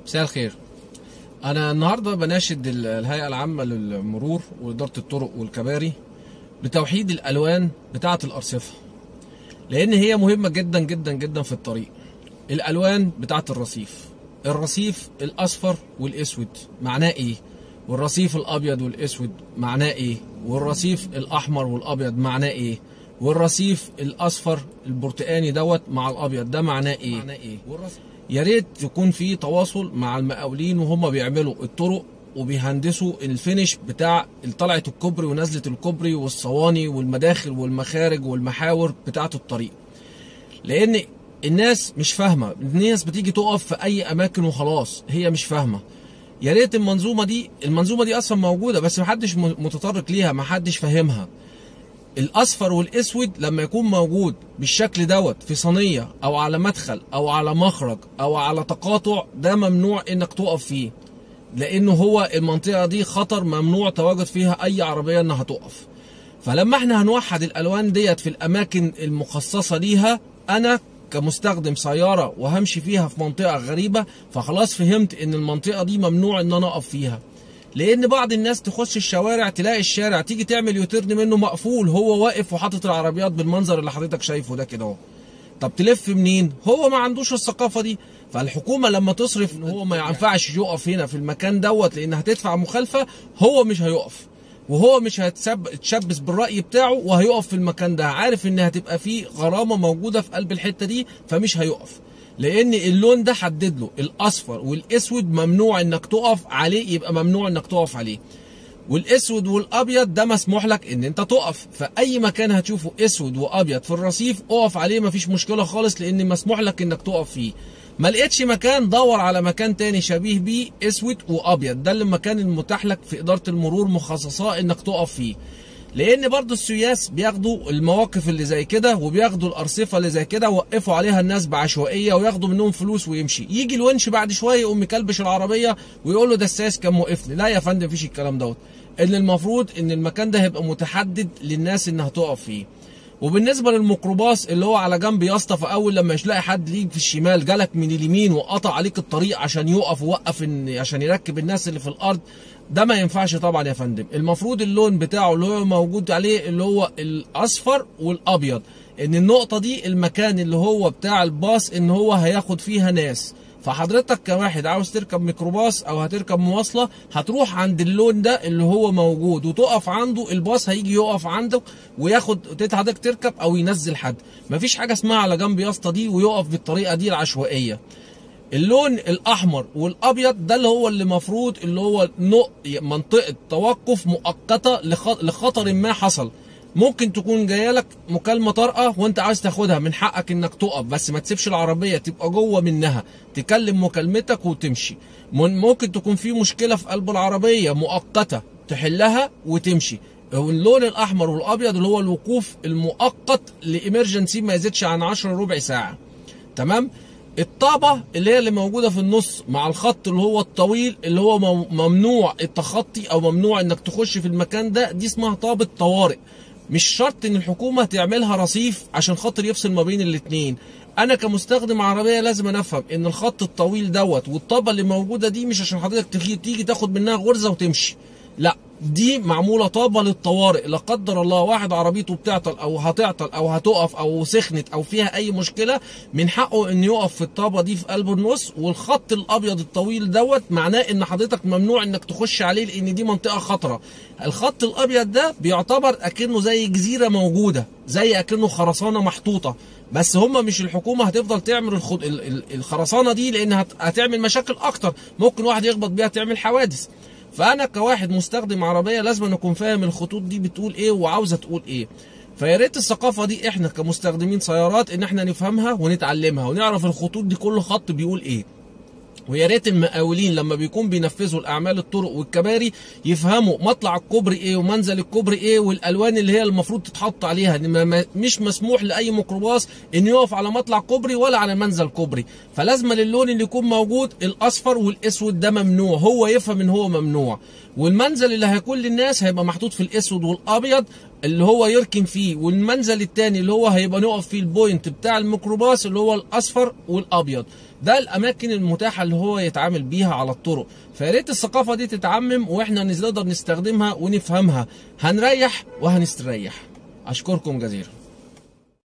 مساء الخير انا النهارده بناشد ال- الهيئه العامه للمرور واداره الطرق والكباري بتوحيد الالوان بتاعه الارصفه لان هي مهمه جدا جدا جدا في الطريق الالوان بتاعه الرصيف الرصيف الاصفر والاسود معناه ايه والرصيف الابيض والاسود معناه ايه والرصيف الاحمر والابيض معناه ايه والرصيف الاصفر البرتقاني دوت مع الابيض ده معناه ايه, معناه إيه؟ يا ريت يكون في تواصل مع المقاولين وهم بيعملوا الطرق وبيهندسوا الفينش بتاع طلعة الكوبري ونزلة الكوبري والصواني والمداخل والمخارج والمحاور بتاعة الطريق لان الناس مش فاهمه الناس بتيجي تقف في اي اماكن وخلاص هي مش فاهمه يا ريت المنظومه دي المنظومه دي اصلا موجوده بس محدش م- متطرق ليها محدش فاهمها الاصفر والاسود لما يكون موجود بالشكل دوت في صينيه او على مدخل او على مخرج او على تقاطع ده ممنوع انك تقف فيه لانه هو المنطقه دي خطر ممنوع تواجد فيها اي عربيه انها تقف فلما احنا هنوحد الالوان ديت في الاماكن المخصصه ليها انا كمستخدم سياره وهمشي فيها في منطقه غريبه فخلاص فهمت ان المنطقه دي ممنوع ان انا اقف فيها لان بعض الناس تخش الشوارع تلاقي الشارع تيجي تعمل يوتيرن منه مقفول هو واقف وحاطط العربيات بالمنظر اللي حضرتك شايفه ده كده اهو طب تلف منين هو ما عندوش الثقافه دي فالحكومه لما تصرف ان هو ما ينفعش يقف هنا في المكان دوت لان هتدفع مخالفه هو مش هيقف وهو مش هيتشبث بالراي بتاعه وهيقف في المكان ده عارف ان هتبقى فيه غرامه موجوده في قلب الحته دي فمش هيقف لان اللون ده حدد له الاصفر والاسود ممنوع انك تقف عليه يبقى ممنوع انك تقف عليه والاسود والابيض ده مسموح لك ان انت تقف في اي مكان هتشوفه اسود وابيض في الرصيف اقف عليه مفيش مشكله خالص لان مسموح لك انك تقف فيه ما لقيتش مكان دور على مكان تاني شبيه بيه اسود وابيض ده اللي المكان المتاح لك في اداره المرور مخصصاه انك تقف فيه لان برضو السياس بياخدوا المواقف اللي زي كده وبياخدوا الارصفه اللي زي كده وقفوا عليها الناس بعشوائيه وياخدوا منهم فلوس ويمشي يجي الونش بعد شويه يقوم مكلبش العربيه ويقول له ده السياس كان موقفني لا يا فندم مفيش الكلام دوت ان المفروض ان المكان ده هيبقى متحدد للناس انها تقف فيه وبالنسبه للميكروباص اللي هو على جنب يا اسطى فاول لما يلاقي حد ليك في الشمال جالك من اليمين وقطع عليك الطريق عشان يقف ووقف إن عشان يركب الناس اللي في الارض ده ما ينفعش طبعا يا فندم المفروض اللون بتاعه اللي هو موجود عليه اللي هو الاصفر والابيض ان النقطه دي المكان اللي هو بتاع الباص ان هو هياخد فيها ناس فحضرتك كواحد عاوز تركب ميكروباص او هتركب مواصله هتروح عند اللون ده اللي هو موجود وتقف عنده الباص هيجي يقف عندك وياخد حضرتك تركب او ينزل حد مفيش حاجه اسمها على جنب يا اسطى دي ويقف بالطريقه دي العشوائيه اللون الاحمر والابيض ده اللي هو اللي مفروض اللي هو نق- منطقه توقف مؤقته لخ- لخطر ما حصل ممكن تكون جايه لك مكالمه طارئه وانت عايز تاخدها من حقك انك تقف بس ما تسيبش العربيه تبقى جوه منها تكلم مكالمتك وتمشي من- ممكن تكون في مشكله في قلب العربيه مؤقته تحلها وتمشي اللون الاحمر والابيض اللي هو الوقوف المؤقت لامرجنسي ما يزيدش عن 10 ربع ساعه تمام الطابة اللي هي اللي موجودة في النص مع الخط اللي هو الطويل اللي هو مم- ممنوع التخطي او ممنوع انك تخش في المكان ده دي اسمها طابة طوارئ مش شرط ان الحكومة تعملها رصيف عشان خاطر يفصل ما بين الاتنين انا كمستخدم عربية لازم أنا افهم ان الخط الطويل دوت والطابة اللي موجودة دي مش عشان حضرتك تيجي, تيجي تاخد منها غرزة وتمشي لا دي معموله طابه للطوارئ لا قدر الله واحد عربيته بتعطل او هتعطل او هتقف او سخنت او فيها اي مشكله من حقه ان يقف في الطابه دي في قلب النص والخط الابيض الطويل دوت معناه ان حضرتك ممنوع انك تخش عليه لان دي منطقه خطره الخط الابيض ده بيعتبر اكنه زي جزيره موجوده زي اكنه خرسانه محطوطه بس هم مش الحكومه هتفضل تعمل الخد... ال- ال- الخرسانه دي لان هت... هتعمل مشاكل اكتر ممكن واحد يخبط بيها تعمل حوادث فانا كواحد مستخدم عربيه لازم اكون فاهم الخطوط دي بتقول ايه وعاوزه تقول ايه فيا ريت الثقافه دي احنا كمستخدمين سيارات ان احنا نفهمها ونتعلمها ونعرف الخطوط دي كل خط بيقول ايه ويا ريت المقاولين لما بيكون بينفذوا الاعمال الطرق والكباري يفهموا مطلع الكوبري ايه ومنزل الكوبري ايه والالوان اللي هي المفروض تتحط عليها إن ما- ما- مش مسموح لاي ميكروباص انه يقف على مطلع كوبري ولا على منزل كوبري فلازم اللون اللي يكون موجود الاصفر والاسود ده ممنوع هو يفهم ان هو ممنوع والمنزل اللي هيكون للناس هيبقى محطوط في الاسود والابيض اللي هو يركن فيه والمنزل التاني اللي هو هيبقى نقف فيه البوينت بتاع الميكروباص اللي هو الاصفر والابيض ده الاماكن المتاحه اللي هو يتعامل بيها على الطرق فيا ريت الثقافه دي تتعمم واحنا نقدر نستخدمها ونفهمها هنريح وهنستريح اشكركم جزيلا